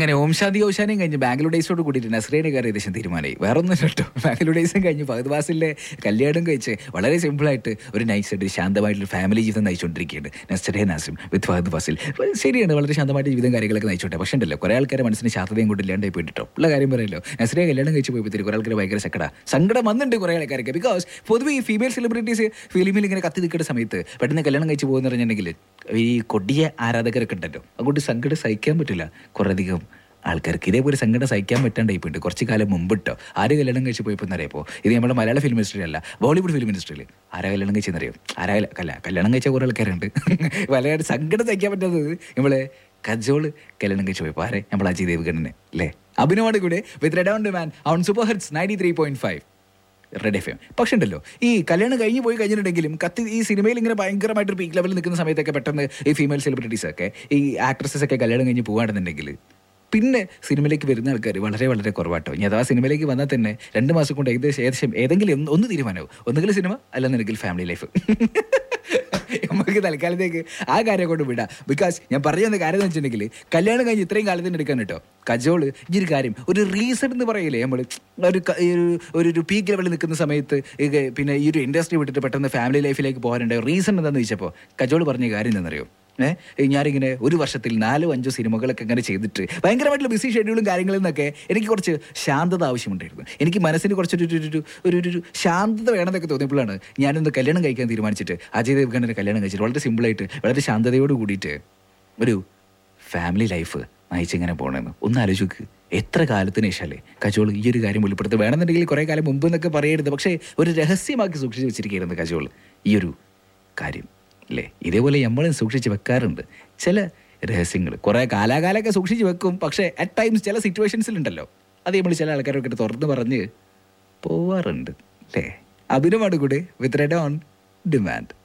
അങ്ങനെ ഓം ശാന്തി ഓശാനയും കഴിഞ്ഞ് ബാംഗ്ലൂർ ഡേയ്സോട് കൂടിയിട്ട് നസ്രേനെ കയറി ഏകദേശം തീരുമാനമായി വേറെ ഒന്നും കേട്ടോ ബാംഗ്ലൂർ ഡേയ്സും കഴിഞ്ഞ് ഫഹദ് വാസിലെ കല്യാണം കഴിച്ച് വളരെ സിമ്പിളായിട്ട് ഒരു നൈസ് ആയിട്ട് ശാന്തമായിട്ടുള്ള ഫാമിലി ജീവിതം നയിച്ചുകൊണ്ടിരിക്കുകയാണ് നസ്രേ നാസിം വിത്ത് ഫഹദ് വാസിൽ ശരിയാണ് വളരെ ശാന്തമായിട്ട് ജീവിതം കാര്യങ്ങളൊക്കെ നയിച്ചോട്ടെ പക്ഷേ ഉണ്ടല്ലോ കുറേ ആൾക്കാരെ മനസ്സിന് ശാന്തതയും കൊണ്ട് ഇല്ലാണ്ടായി പോയിട്ടോ ഉള്ള കാര്യം പറയല്ലോ നസ്രയെ കല്യാണം കഴിച്ച് പോയപ്പോഴത്തേക്ക് കുറേ ആൾക്കാർ ഭയങ്കര സങ്കട സങ്കടം വന്നിട്ടുണ്ട് കുറേ ആൾക്കാർക്ക് ബിക്കോസ് പൊതുവെ ഈ ഫീമെയിൽ സെലിബ്രിറ്റീസ് ഫിലിമിൽ ഇങ്ങനെ കത്തി നിൽക്കുന്ന സമയത്ത് പെട്ടെന്ന് കല്യാണം കഴിച്ച് പോകുന്ന പറഞ്ഞിട്ടുണ്ടെങ്കിൽ ഈ കൊടിയ ആരാധകരൊക്കെ ഉണ്ടല്ലോ അതുകൊണ്ട് സങ്കടം സഹിക്കാൻ പറ്റില്ല കുറേയധികം ആൾക്കാർക്ക് ഇതേപോലെ സങ്കടം സഹിക്കാൻ പറ്റാണ്ടായി പോയിട്ട് കുറച്ച് കാലം മുമ്പിട്ടോ ആര് കല്യാണം കഴിച്ച് പോയപ്പോൾ എന്നറിയപ്പോൾ ഇത് നമ്മുടെ മലയാള ഫിലിം ഇൻഡസ്ട്രി അല്ല ബോളിവുഡ് ഫിലിം ഇൻഡസ്ട്രിയിൽ ആരാ കല്യാണം കഴിച്ചെന്നറിയോ ആരാ കല്യാ- കല്ല കല്യാണം കഴിച്ച കുറേ ആൾക്കാരുണ്ട് വളരെ സങ്കടം സഹിക്കാൻ പറ്റാത്തത് നമ്മളെ കജോള് കല്യാണം കഴിച്ച് പോയപ്പോൾ ആരെ നമ്മൾ അജയ് ദേവ്ഗണ്ണനെ അല്ലേ അഭിനവാണ് കൂടെ with red on man on super hits ninety three point five red FM എം പക്ഷെ ഉണ്ടല്ലോ ഈ കല്യാണം കഴിഞ്ഞ് പോയി കഴിഞ്ഞിട്ടുണ്ടെങ്കിലും കത്തി ഈ സിനിമയിൽ ഇങ്ങനെ ഭയങ്കരമായിട്ട് പീക്ക് ലെവലിൽ നിൽക്കുന്ന സമയത്തൊക്കെ പെട്ടെന്ന് ഈ ഫീമെയിൽ സെലിബ്രിറ്റീസ് ഒക്കെ ഈ ആക്ട്രസസ് ഒക്കെ കല്യാണം കഴിഞ്ഞ് പോകാണെന്നുണ്ടെങ്കിൽ പിന്നെ സിനിമയിലേക്ക് വരുന്ന ആൾക്കാർ വളരെ വളരെ കുറവാട്ടോ ഇനി അഥവാ സിനിമയിലേക്ക് വന്നാൽ തന്നെ രണ്ട് മാസം കൊണ്ട് ഏകദേശം ഏകദേശം ഏതെങ്കിലും ഒന്ന് ഒന്ന് തീരുമാനമാവും ഒന്നുകിൽ സിനിമ അല്ലെന്നുണ്ടെങ്കിൽ ഫാമിലി ലൈഫ് നമുക്ക് തൽക്കാലത്തേക്ക് ആ കാര്യം കൊണ്ട് വിടാം ബിക്കോസ് ഞാൻ പറഞ്ഞു തന്ന കാര്യം എന്ന് വെച്ചിട്ടുണ്ടെങ്കിൽ കല്യാണം കഴിഞ്ഞ് ഇത്രയും കാലത്തിന് എടുക്കാൻ കേട്ടോ കജോള് ഈ ഒരു കാര്യം ഒരു റീസൺ എന്ന് പറയില്ലേ നമ്മൾ ഒരു ക- ഈ ഒരു- ഒരു ഒരു പീക്ക് ലെവലിൽ നിൽക്കുന്ന സമയത്ത് ഈ ക- പിന്നെ ഈ ഒരു ഇൻഡസ്ട്രി വിട്ടിട്ട് പെട്ടെന്ന് ഫാമിലി ലൈഫിലേക്ക് പോകാനുണ്ട് റീസൺ എന്താണെന്ന് ചോദിച്ചപ്പോൾ കജോള് പറഞ്ഞ കാര്യം എന്താണെന്നറിയോ ഏഹ് ഞാനിങ്ങനെ ഒരു വർഷത്തിൽ നാലോ അഞ്ചോ സിനിമകളൊക്കെ അങ്ങനെ ചെയ്തിട്ട് ഭയങ്കരമായിട്ടുള്ള ബിസി ഷെഡ്യൂളും കാര്യങ്ങളിൽ നിന്നൊക്കെ എനിക്ക് കുറച്ച് ശാന്തത ആവശ്യമുണ്ടായിരുന്നു എനിക്ക് മനസ്സിന് കുറച്ചൊരു ഒരു- ഒരു- ഒരു ഒരു- ഒരു ശാന്തത വേണമെന്നൊക്കെ തോന്നിയപ്പോഴാണ് ഞാനൊന്ന് കല്യാണം കഴിക്കാൻ തീരുമാനിച്ചിട്ട് അജയ് ദേവ്ഗണ്ണനെ കല്യാണം കഴിച്ചിട്ട് വളരെ സിമ്പിളായിട്ട് വളരെ ശാന്തതയോട് കൂടിയിട്ട് ഒരു ഫാമിലി ലൈഫ് നയിച്ചിങ്ങനെ പോകണമെന്ന് ഒന്ന് ആലോചിക്ക് എത്ര കാലത്തിന് ശേഷമല്ലേ കജോൾ ഈ ഒരു കാര്യം വെളിപ്പെടുത്തുക വേണമെന്നുണ്ടെങ്കിൽ കുറേ കാലം മുമ്പ് എന്നൊക്കെ പറയരുത് പക്ഷേ ഒരു രഹസ്യമാക്കി സൂക്ഷിച്ച് വെച്ചിരിക്കുകയായിരുന്നു കജോൾ ഈ ഒരു കാര്യം അല്ലേ ഇതേപോലെ നമ്മളും സൂക്ഷിച്ച് വെക്കാറുണ്ട് ചില രഹസ്യങ്ങൾ കുറേ കാലാകാലമൊക്കെ സൂക്ഷിച്ച് വെക്കും പക്ഷേ അറ്റ് ടൈംസ് ചില സിറ്റുവേഷൻസിലുണ്ടല്ലോ അത് നമ്മൾ ചില ആൾക്കാരൊക്കെ തുറന്ന് പറഞ്ഞ് പോവാറുണ്ട് അല്ലേ അഭിനമാണ് കൂടെ വിത്ത് റെഡ് ഓൺ ഡിമാൻഡ്